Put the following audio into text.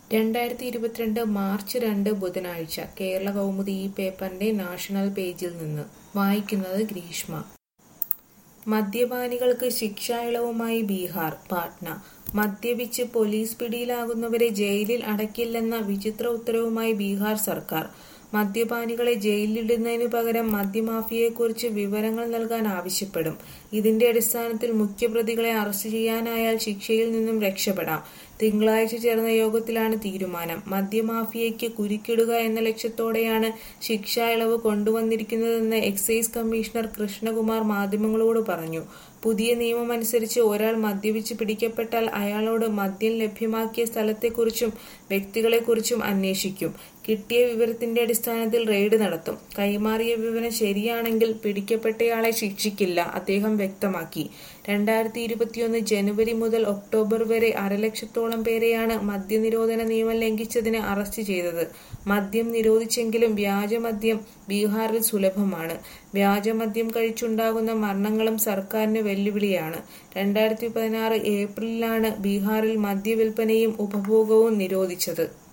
രണ്ടായിരത്തി ഇരുപത്തിരണ്ട് മാർച്ച് രണ്ട് ബുധനാഴ്ച കേരള കൗമുദി ഈ പേപ്പറിന്റെ നാഷണൽ പേജിൽ നിന്ന് വായിക്കുന്നത് ഗ്രീഷ്മ മദ്യപാനികൾക്ക് ശിക്ഷാ ഇളവുമായി ബീഹാർ പാട്ന മദ്യപിച്ച് പോലീസ് പിടിയിലാകുന്നവരെ ജയിലിൽ അടയ്ക്കില്ലെന്ന വിചിത്ര ഉത്തരവുമായി ബീഹാർ സർക്കാർ മദ്യപാനികളെ ജയിലിലിടുന്നതിനു പകരം മദ്യമാഫിയയെക്കുറിച്ച് വിവരങ്ങൾ നൽകാൻ ആവശ്യപ്പെടും ഇതിന്റെ അടിസ്ഥാനത്തിൽ മുഖ്യപ്രതികളെ അറസ്റ്റ് ചെയ്യാനായാൽ ശിക്ഷയിൽ നിന്നും രക്ഷപ്പെടാം തിങ്കളാഴ്ച ചേർന്ന യോഗത്തിലാണ് തീരുമാനം മദ്യമാഫിയയ്ക്ക് കുരുക്കിടുക എന്ന ലക്ഷ്യത്തോടെയാണ് ശിക്ഷാ ഇളവ് കൊണ്ടുവന്നിരിക്കുന്നതെന്ന് എക്സൈസ് കമ്മീഷണർ കൃഷ്ണകുമാർ മാധ്യമങ്ങളോട് പറഞ്ഞു പുതിയ നിയമമനുസരിച്ച് ഒരാൾ മദ്യപിച്ച് പിടിക്കപ്പെട്ടാൽ അയാളോട് മദ്യം ലഭ്യമാക്കിയ സ്ഥലത്തെക്കുറിച്ചും വ്യക്തികളെക്കുറിച്ചും അന്വേഷിക്കും കിട്ടിയ വിവരത്തിന്റെ അടിസ്ഥാനത്തിൽ റെയ്ഡ് നടത്തും കൈമാറിയ വിവരം ശരിയാണെങ്കിൽ പിടിക്കപ്പെട്ടയാളെ ശിക്ഷിക്കില്ല അദ്ദേഹം വ്യക്തമാക്കി രണ്ടായിരത്തി ഇരുപത്തിയൊന്ന് ജനുവരി മുതൽ ഒക്ടോബർ വരെ അരലക്ഷത്തോളം പേരെയാണ് മദ്യനിരോധന നിയമം ലംഘിച്ചതിന് അറസ്റ്റ് ചെയ്തത് മദ്യം നിരോധിച്ചെങ്കിലും വ്യാജമദ്യം ബീഹാറിൽ സുലഭമാണ് വ്യാജമദ്യം കഴിച്ചുണ്ടാകുന്ന മരണങ്ങളും സർക്കാരിന് വെല്ലുവിളിയാണ് രണ്ടായിരത്തി പതിനാറ് ഏപ്രിലിലാണ് ബീഹാറിൽ മദ്യവിൽപ്പനയും ഉപഭോഗവും നിരോധിച്ചത്